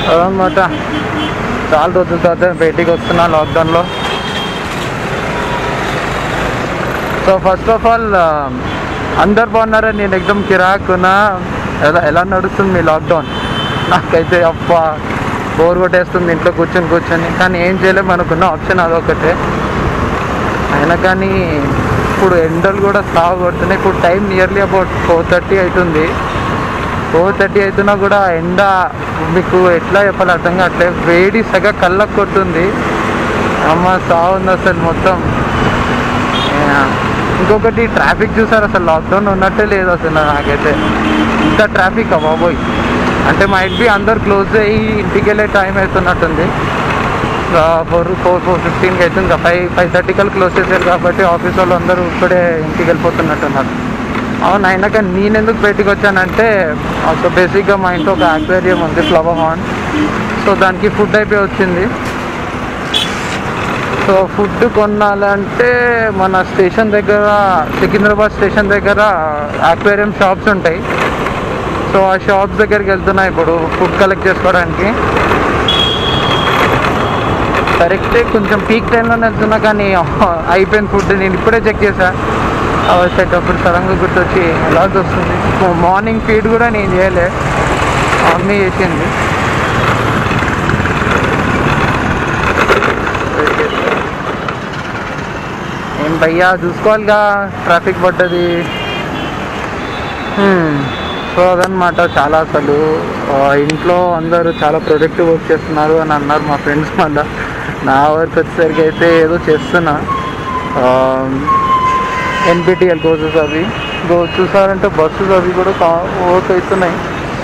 అదనమాట చాలా రోజుల తర్వాత బయటికి వస్తున్నా లాక్డౌన్లో సో ఫస్ట్ ఆఫ్ ఆల్ అందరు బాగున్నారా నేను ఎగ్జామ్ కిరాకున్నా ఎలా ఎలా నడుస్తుంది మీ లాక్డౌన్ నాకైతే అప్ప బోర్ కొట్టేస్తుంది ఇంట్లో కూర్చొని కూర్చొని కానీ ఏం చేయలేము మనకున్న ఆప్షన్ అదొకటే అయినా కానీ ఇప్పుడు ఎండలు కూడా సాగు కొడుతున్నాయి ఇప్పుడు time nearly about four thirty అవుతుంది ఫోర్ థర్టీ అవుతున్నా కూడా ఎండ మీకు ఎట్లా చెప్పాలి అర్థం కావట్లే వేడి సగ కళ్ళకు కొడుతుంది అమ్మ సాగుంది అసలు మొత్తం ఆ, ఇంకొకటి ట్రాఫిక్ చూసారు అసలు లాక్డౌన్ ఉన్నట్టే లేదు అసలు నాకైతే ఇంత ట్రాఫిక్ బాబోయ్ అంటే మైట్ బి అందరు క్లోజ్ అయ్యి ఇంటికి వెళ్ళే టైం అవుతున్నట్టుంది ఫోర్ ఫోర్ ఫోర్ ఫిఫ్టీన్కి అవుతుంది ఫైవ్ ఫైవ్ థర్టీ కల్ క్లోజ్ చేశారు కాబట్టి ఆఫీస్ వాళ్ళు అందరూ ఇప్పుడే ఇంటికి వెళ్ళిపోతున్నట్టున్నారు అవును అయినా కానీ నేను ఎందుకు బయటికి వచ్చానంటే ఒక బేసిక్గా మా ఇంట్లో ఒక ఆక్వేరియం ఉంది ఫ్లవర్ హాన్ సో దానికి ఫుడ్ అయిపోయి వచ్చింది సో ఫుడ్ కొనాలంటే మన స్టేషన్ దగ్గర సికింద్రాబాద్ స్టేషన్ దగ్గర ఆక్వేరియం షాప్స్ ఉంటాయి సో ఆ షాప్స్ దగ్గరికి వెళ్తున్నా ఇప్పుడు ఫుడ్ కలెక్ట్ చేసుకోవడానికి కరెక్టే కొంచెం పీక్ టైంలోనే వెళ్తున్నా కానీ అయిపోయింది ఫుడ్ నేను ఇప్పుడే చెక్ చేశా వచ్చేటప్పుడు సడన్గా గుర్తొచ్చి ఎలాగ వస్తుంది మార్నింగ్ ఫీడ్ కూడా నేను చేయలే మమ్మీ చేసింది ఏం భయ్యా చూసుకోవాలిగా ట్రాఫిక్ పడ్డది హ్మ్. సో అదనమాట చాలా అసలు ఆ, ఇంట్లో అందరూ చాలా ప్రొడక్టివ్ వర్క్ చేస్తున్నారు అని అన్నారు మా ఫ్రెండ్స్ మళ్ళీ నా వర్క్ వచ్చేసరికి అయితే ఏదో చేస్తున్నా ఎన్పిటిఎల్ కోర్సెస్ అవి గో చూసారంటే బస్సెస్ అవి కూడా వర్క్ అవుతున్నాయి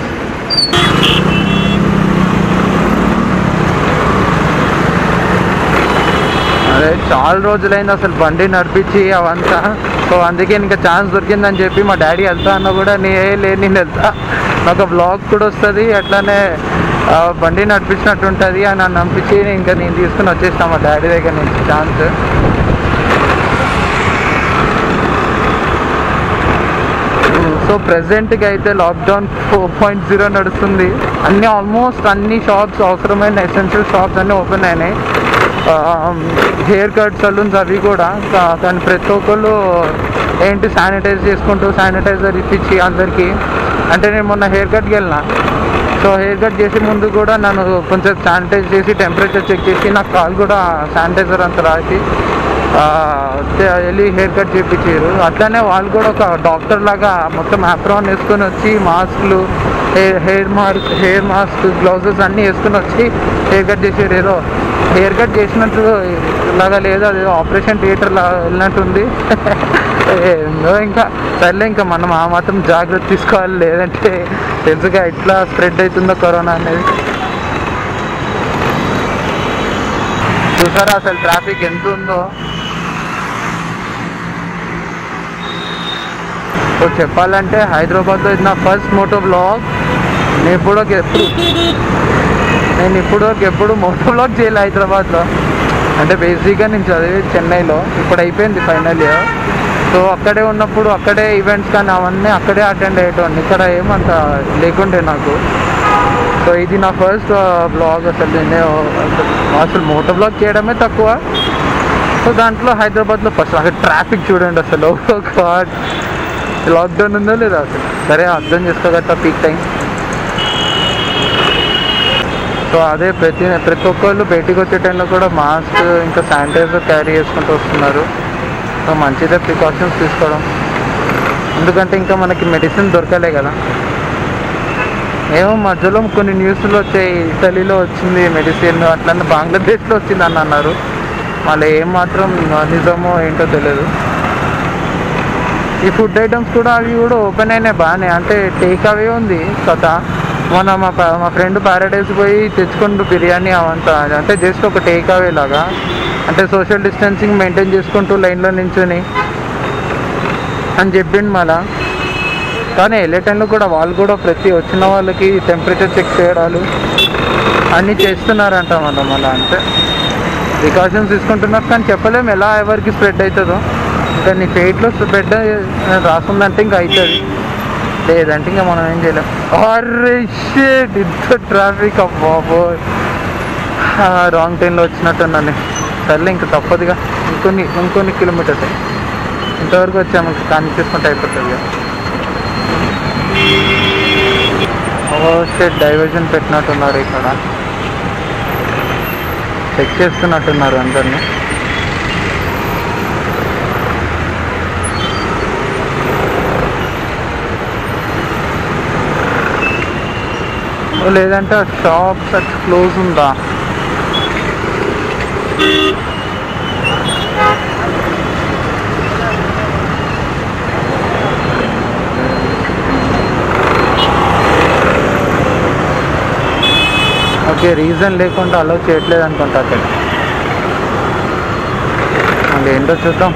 అదే చాలా రోజులైంది అసలు బండి నడిపించి అవంతా సో అందుకే ఇంకా ఛాన్స్ దొరికిందని చెప్పి మా డాడీ వెళ్తా అన్న కూడా నే లే నేను వెళ్తా నాకు బ్లాగ్ కూడా వస్తుంది అట్లానే ఆ, బండి నడిపించినట్టు ఉంటుంది అని నన్ను పంపించి ఇంకా నేను తీసుకుని వచ్చేసిన మా డాడీ దగ్గర నుంచి ఛాన్స్ సో ప్రెసెంట్గా అయితే లాక్డౌన్ ఫోర్ పాయింట్ జీరో నడుస్తుంది అన్ని ఆల్మోస్ట్ అన్ని షాప్స్ అవసరమైన ఎసెన్షియల్ షాప్స్ అన్నీ ఓపెన్ అయినాయి హెయిర్ కట్ సలూన్స్ అవి కూడా కా- కానీ ప్రతి ఒక్కళ్ళు ఏంటి శానిటైజ్ చేసుకుంటూ శానిటైజర్ ఇప్పించి అందరికీ అంటే నేను మొన్న హెయిర్ కట్కి వెళ్ళిన సో హెయిర్ కట్ చేసే ముందు కూడా నన్ను కొంచెం శానిటైజ్ చేసి టెంపరేచర్ చెక్ చేసి నాకు కాల్ కూడా శానిటైజర్ అంత రాసి ఆ, తే- వెళ్ళి హెయిర్ కట్ చేయించారు అట్లానే వాళ్ళు కూడా ఒక డాక్టర్ లాగా మొత్తం ఆప్రాన్ వేసుకొని వచ్చి మాస్క్లు hair hair mask hair mask gloves అన్నీ వేసుకొని వచ్చి హెయిర్ కట్ చేసారు ఏదో హెయిర్ కట్ చేసినట్టు లాగా లేదు అది ఆపరేషన్ థియేటర్ లాగా వెళ్ళినట్టుంది ఏందో ఇంకా సర్లే ఇంకా మనం ఆ మాత్రం జాగ్రత్త తీసుకోవాలి లేదంటే తెలుసుగా ఎట్లా స్ప్రెడ్ అవుతుందో కరోనా అనేది చూసారా అసలు ట్రాఫిక్ ఎంత ఉందో సో చెప్పాలంటే హైదరాబాద్లో ఇది నా ఫస్ట్ మోటో బ్లాగ్ నేను ఇప్పుడు ఎప్పుడు నేను ఇప్పుడు ఎప్పుడు మోటో బ్లాగ్ చేయలే హైదరాబాద్లో అంటే బేసిక్గా నేను చదివి చెన్నైలో ఇప్పుడు అయిపోయింది ఫైనల్ ఇయర్ సో అక్కడే ఉన్నప్పుడు అక్కడే ఈవెంట్స్ కానీ అవన్నీ అక్కడే అటెండ్ అయ్యేటోండి ఇక్కడ ఏమంత లేకుండే నాకు సో ఇది నా ఫస్ట్ బ్లాగ్ అసలు నేను అసలు మోటో బ్లాగ్ చేయడమే తక్కువ సో దాంట్లో హైదరాబాద్లో ఫస్ట్ అక్కడ ట్రాఫిక్ చూడండి అసలు గాడ్ లాక్డౌన్ ఉందో లేదా అసలు సరే అర్థం చేసుకోగట్ట పీక్ టైం సో అదే ప్రతి ప్రతి ఒక్కళ్ళు బయటికి వచ్చే టైంలో కూడా మాస్క్ ఇంకా శానిటైజర్ క్యారీ చేసుకుంటూ వస్తున్నారు సో మంచిదే ప్రికాషన్స్ తీసుకోవడం ఎందుకంటే ఇంకా మనకి మెడిసిన్ దొరకలే కదా ఏమో మధ్యలో కొన్ని న్యూస్లు వచ్చాయి ఇటలీలో వచ్చింది మెడిసిన్ అట్లనే బంగ్లాదేశ్లో వచ్చింది అని అన్నారు మళ్ళీ ఏం మాత్రం నిజమో ఏంటో తెలియదు ఈ ఫుడ్ ఐటమ్స్ కూడా అవి కూడా ఓపెన్ అయినాయి బాగానే అంటే టేక్ అవే ఉంది కథ మొన్న మా ప- మా ఫ్రెండ్ ప్యారడైస్ పోయి తెచ్చుకుంటూ బిర్యానీ అవంతా అంటే జస్ట్ ఒక టేక్ అవే లాగా అంటే సోషల్ డిస్టెన్సింగ్ మెయింటైన్ చేసుకుంటూ లైన్లో నించుని అని చెప్పిండు మళ్ళా కానీ వెళ్ళే టైంలో కూడా వాళ్ళు కూడా ప్రతి వచ్చిన వాళ్ళకి టెంపరేచర్ చెక్ చేయడాలు అన్నీ చేస్తున్నారంట మనం మళ్ళీ అంటే ప్రికాషన్స్ తీసుకుంటున్నారు కానీ చెప్పలేము ఎలా ఎవరికి స్ప్రెడ్ అవుతుందో ఇంకా నీ ఫేట్లో స్ప్రెడ్ రాస్తుందంటే ఇంకా అవుతుంది లేదంటే ఇంకా మనం ఏం చేయలేం అరే షేట్ ఇంత ట్రాఫిక్ బాబోయ్ రాంగ్ టైంలో వచ్చినట్టున్నాను సర్లే ఇంకా తప్పదుగా ఇంకొన్ని ఇంకొన్ని కిలోమీటర్స్ ఇంతవరకు వచ్చాము ఇంకా కానీ తీసుకుంటే అయిపోతుంది ఇక. ఓ స్టేట్ డైవర్జన్ పెట్టినట్టున్నారు ఇక్కడ చెక్ చేస్తున్నట్టున్నారు అందరినీ ఓ లేదంటే ఆ షాప్ సచ్ క్లోజ్ ఉందా ఓకే రీజన్ లేకుండా అలో చేయట్లేదు అనుకుంటా అక్కడ మళ్ళీ ఏంటో చూద్దాం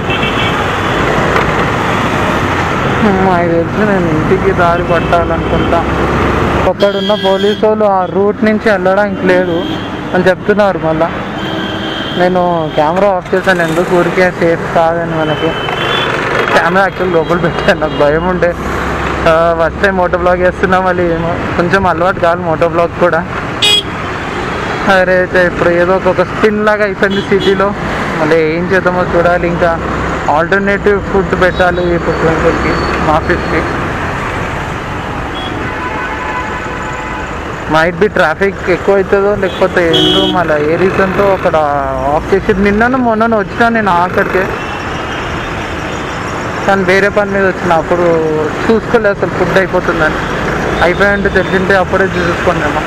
నాకు తెలిసి నేను ఇంటికి దారి పట్టాలనుకుంటా ఒక్కడున్న పోలీసు వాళ్ళు ఆ రూట్ నుంచి వెళ్ళడానికి లేదు అని చెప్తున్నారు మళ్ళా నేను కెమెరా ఆఫ్ చేశాను ఎందుకు ఊరికే సేఫ్ కాదని మనకి కెమెరా యాక్చువల్ లోపల పెట్టాను నాకు భయం ఉండే ఫస్ట్ టైం మోటో బ్లాగ్ చేస్తున్నా మళ్ళీ ఏమో కొంచెం అలవాటు కాదు మోటో బ్లాగ్ కూడా అరే అయితే ఇప్పుడు ఏదో ఒక స్పిన్ లాగా అయిపోయింది సిటీలో మళ్ళీ ఏం చేద్దామో చూడాలి ఇంకా ఆల్టర్నేటివ్ ఫుడ్ పెట్టాలి ఇప్పుడు ట్వంటీకి మా ఆఫీస్కి మైట్ బి ట్రాఫిక్ ఎక్కువ అవుతుందో లేకపోతే ఏంటో మళ్ళీ ఏ రీజన్తో అక్కడ ఆఫ్ చేసి నిన్నను మొన్న వచ్చినా నేను అక్కడికే కానీ వేరే పని మీద వచ్చిన అప్పుడు చూసుకోలేదు అసలు ఫుడ్ అయిపోతుందని అయిపోయింటే తెలిసింటే అప్పుడే చూసుకోండి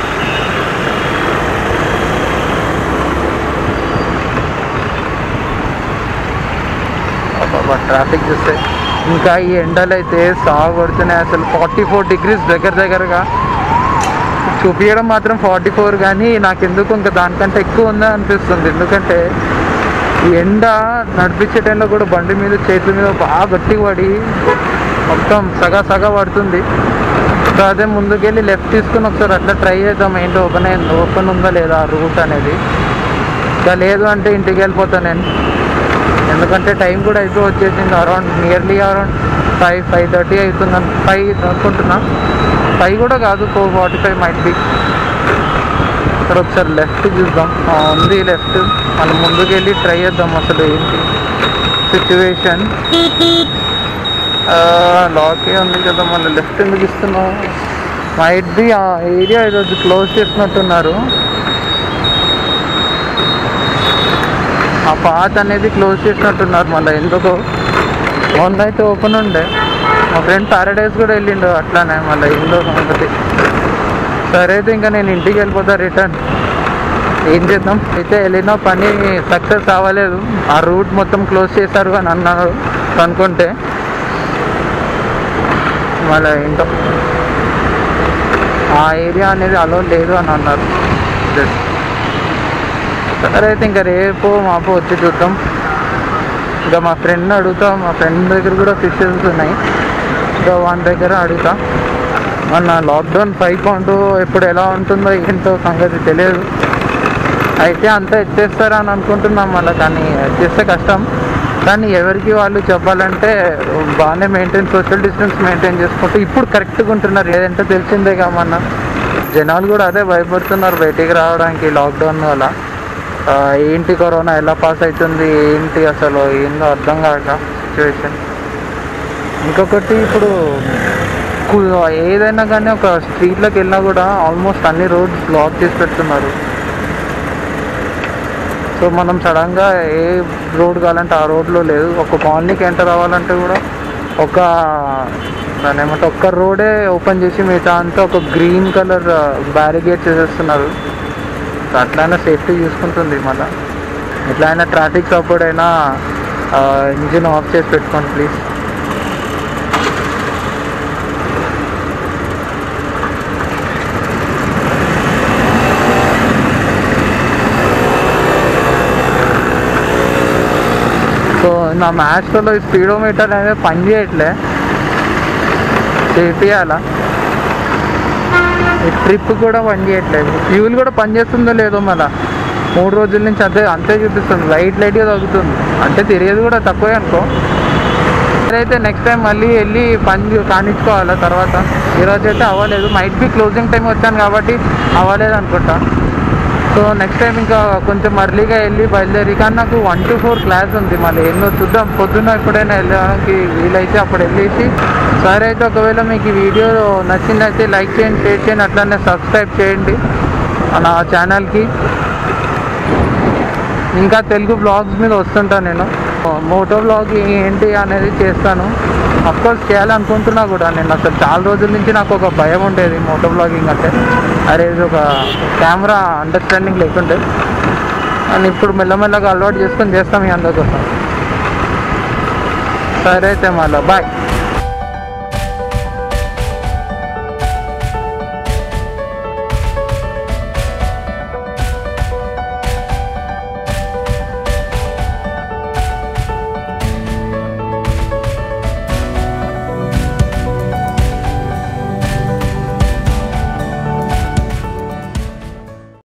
ట్రాఫిక్ చూస్తే ఇంకా ఈ ఎండలు అయితే సాగు కొడుతున్నాయి అసలు ఫార్టీ ఫోర్ డిగ్రీస్ దగ్గర దగ్గరగా చూపించడం మాత్రం ఫార్టీ ఫోర్ కానీ నాకు ఎందుకు ఇంకా దానికంటే ఎక్కువ ఉందా అనిపిస్తుంది ఎందుకంటే ఈ ఎండ నడిపించే టైంలో కూడా బండి మీద చేతుల మీద బాగా గట్టిగా పడి మొత్తం సగా సగా పడుతుంది సో అదే ముందుకెళ్ళి లెఫ్ట్ తీసుకుని ఒకసారి అట్లా ట్రై చేద్దాం ఏంటో ఓపెన్ అయింది ఓపెన్ ఉందా లేదా రూట్ అనేది ఇంకా లేదు అంటే ఇంటికి వెళ్ళిపోతాను నేను ఎందుకంటే టైం కూడా అయిపో వచ్చేసింది around nearly around five five thirty అవుతుంది ఫైవ్ అనుకుంటున్నా ఫైవ్ కూడా కాదు four forty five might be ఇక్కడ ఒకసారి లెఫ్ట్ చూద్దాం ఆ, ఉంది లెఫ్ట్ మనం ముందుకు వెళ్ళి ట్రై చేద్దాం అసలు ఏంటి సిచ్యువేషన్ లాకే ఉంది కదా మళ్ళీ లెఫ్ట్ ఎందుకు ఇస్తున్నాం మైట్ బి ఆ ఏరియా ఈరోజు క్లోజ్ చేసినట్టున్నారు ఆ పాత్ అనేది క్లోజ్ చేసినట్టున్నారు మళ్ళీ ఎందుకో మొన్న అయితే ఓపెన్ ఉండే మా ఫ్రెండ్ పారాడైస్ కూడా వెళ్ళిండు అట్లానే మళ్ళీ ఇంట్లో సంగతి సరే అయితే ఇంకా నేను ఇంటికి వెళ్ళిపోతా రిటర్న్ ఏం చేద్దాం అయితే వెళ్ళిన పని సక్సెస్ అవ్వలేదు ఆ రూట్ మొత్తం క్లోజ్ చేశారు అని అన్నారు అనుకుంటే మళ్ళీ ఏంటో ఆ ఏరియా అనేది అలో లేదు అని అన్నారు జస్ట్ సరే అయితే ఇంకా రేపు మాపు వచ్చి చూద్దాం ఇంకా మా ఫ్రెండ్ అడుగుతా మా ఫ్రెండ్ దగ్గర కూడా ఫిషెస్ ఉన్నాయి ఇంకా వాని దగ్గర అడుగుతా మన లాక్డౌన్ ఫైవ్ పాయింట్ ఇప్పుడు ఎలా ఉంటుందో ఏంటో సంగతి తెలియదు అయితే అంతా ఎత్తేస్తారా అని అనుకుంటున్నాం మళ్ళీ కానీ ఎత్తేస్తే కష్టం కానీ ఎవరికి వాళ్ళు చెప్పాలంటే బాగానే మెయింటైన్ సోషల్ డిస్టెన్స్ మెయింటైన్ చేసుకుంటూ ఇప్పుడు కరెక్ట్గా ఉంటున్నారు ఏదంటే తెలిసిందే కామన్నా జనాలు కూడా అదే భయపడుతున్నారు బయటికి రావడానికి లాక్డౌన్ వల్ల ఆ, ఏంటి కరోనా ఎలా పాస్ అవుతుంది ఏంటి అసలు ఏందో అర్థం కాక సిచ్యువేషన్ ఇంకొకటి ఇప్పుడు కు- ఏదైనా కానీ ఒక స్ట్రీట్లోకి వెళ్ళినా కూడా ఆల్మోస్ట్ అన్ని రోడ్స్ బ్లాక్ చేసి పెడుతున్నారు సో మనం సడన్గా ఏ రోడ్ కావాలంటే ఆ రోడ్లో లేదు ఒక కాలనీకి ఎంటర్ అవ్వాలంటే కూడా ఒక దాని ఏమంటే ఒక్క రోడే ఓపెన్ చేసి మిగతా అంతా ఒక గ్రీన్ కలర్ బ్యారిగేట్ చేసేస్తున్నారు సో అట్లయినా సేఫ్టీ చూసుకుంటుంది మళ్ళీ ఎట్లా అయినా ట్రాఫిక్ సపోర్ట్ అయినా ఇంజిన్ ఆఫ్ చేసి పెట్టుకోండి ప్లీజ్ సో నా మ్యాచ్లో ఈ స్పీడోమీటర్ అనేది పని చేయట్లే చేపియాలా ఈ ట్రిప్ కూడా పని చేయట్లేదు ఫ్యూల్ కూడా పని చేస్తుందో లేదో మళ్ళా మూడు రోజుల నుంచి అంతే అంతే చూపిస్తుంది లైట్ లైట్గా తగ్గుతుంది అంటే తిరిగేది కూడా తక్కువే అనుకో సరే అయితే నెక్స్ట్ టైం మళ్ళీ వెళ్ళి పని కానిచ్చుకోవాలా తర్వాత ఈరోజు అయితే అవ్వలేదు మైట్ బి క్లోజింగ్ టైం వచ్చాను కాబట్టి అవ్వలేదు అనుకుంటా సో నెక్స్ట్ టైం ఇంకా కొంచెం అర్లీగా వెళ్ళి బయలుదేరి కానీ నాకు వన్ టు ఫోర్ క్లాస్ ఉంది మళ్ళీ ఎన్నో చూద్దాం పొద్దున్న ఎప్పుడైనా వెళ్ళడానికి వీలైతే అప్పుడు వెళ్ళేసి సరే అయితే ఒకవేళ మీకు ఈ వీడియో నచ్చిందైతే లైక్ చేయండి షేర్ చేయండి అట్లనే సబ్స్క్రైబ్ చేయండి నా ఛానల్కి ఇంకా తెలుగు బ్లాగ్స్ మీద వస్తుంటా నేను మోటో బ్లాగ్ ఏంటి అనేది చేస్తాను కోర్స్ చేయాలనుకుంటున్నా కూడా నేను అసలు చాలా రోజుల నుంచి నాకు ఒక భయం ఉండేది మోటో బ్లాగింగ్ అంటే అరే ఇది ఒక కెమెరా అండర్స్టాండింగ్ లేకుంటే అని ఇప్పుడు మెల్లమెల్లగా అలవాటు చేసుకొని చేస్తాం మీ అందరి కోసం సరే అయితే మళ్ళీ బాయ్